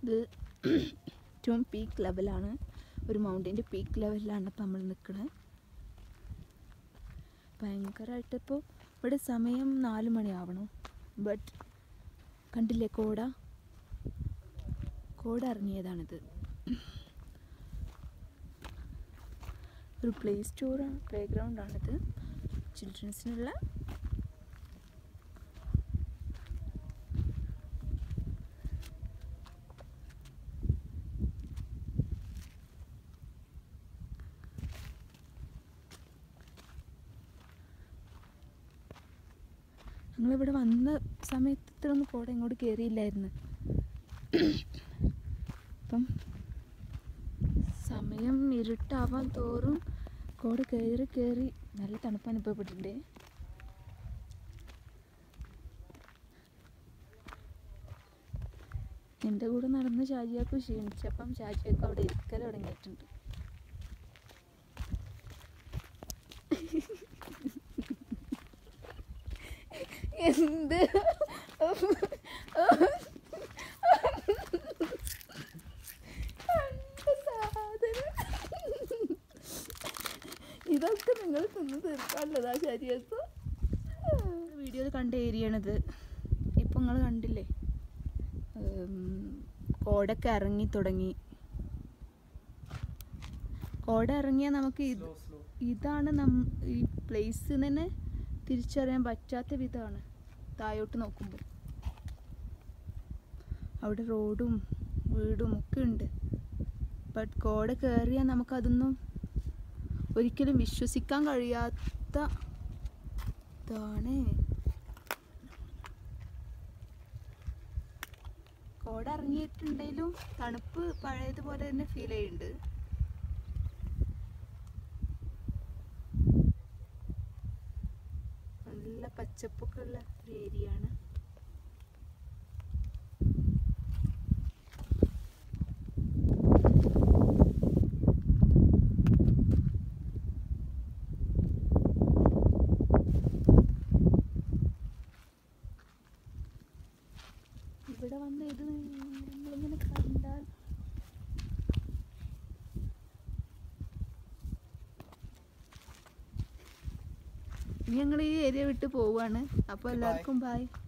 ഇത് ഏറ്റവും പീക്ക് ലെവലാണ് ഒരു മൗണ്ടിൻ്റെ പീക്ക് ലെവലിലാണ് ഇപ്പം നമ്മൾ നിൽക്കുന്നത് ഭയങ്കരമായിട്ട് ഇപ്പോൾ ഇവിടെ സമയം നാല് മണിയാവണം ബട്ട് കണ്ടില്ലേ കോട കോട ഇറങ്ങിയതാണിത് ഒരു പ്ലേ സ്റ്റോറാണ് പ്ലേ ഗ്രൗണ്ടാണിത് ചിൽഡ്രൻസിനുള്ള ഞങ്ങളിവിടെ വന്ന സമയത്ത് ഇത്ര ഒന്നും കോട ഇങ്ങോട്ട് കയറിയില്ലായിരുന്നു അപ്പം സമയം ഇരുട്ടാവാൻ തോറും കോട കയറി കയറി നല്ല തണുപ്പ് അനുഭവപ്പെട്ടിട്ടുണ്ട് എൻ്റെ കൂടെ നടന്ന് ഷാജിയാക്ക് ക്ഷീണിച്ചപ്പം ഷാജിയാക്ക് അവിടെ ഇരിക്കൽ തുടങ്ങിയിട്ടുണ്ട് എന്ത് കണ്ട സാധനം. ഇതൊക്കെ നിങ്ങൾ തിന്ന് തീർക്കാനുള്ളതാ ശരിയപ്പോ വീഡിയോയിൽ കണ്ട ഏരിയയാണിത് ഇപ്പം നിങ്ങൾ കണ്ടില്ലേ ഉം, കോടൊക്കെ ഇറങ്ങി തുടങ്ങി കോട ഇറങ്ങിയാൽ നമുക്ക് ഇത് ഇതാണ് നം ഈ പ്ലേസ് തന്നെ തിരിച്ചറിയാൻ പറ്റാത്ത വിധമാണ് താഴോട്ട് നോക്കുമ്പോൾ അവിടെ റോഡും വീടും ഒക്കെ ഉണ്ട് ബട്ട് കോട കയറിയാൽ നമുക്കതൊന്നും ഒരിക്കലും വിശ്വസിക്കാൻ കഴിയാത്ത ഇതാണ് കോട ഇറങ്ങിയിട്ടുണ്ടെങ്കിലും തണുപ്പ് പഴയതുപോലെ തന്നെ ഫീൽ ചെയ്യുന്നുണ്ട് നല്ല പച്ചപ്പൊക്കെ ഉള്ള ഒരു ഏരിയ ആണ് ഇവിടെ വന്ന് ഇത് നിങ്ങളിങ്ങനെ കണ്ടാൽ ഇനി ഞങ്ങൾ ഈ ഏരിയ വിട്ട് പോവാണ് അപ്പോൾ എല്ലാവർക്കും ബായ്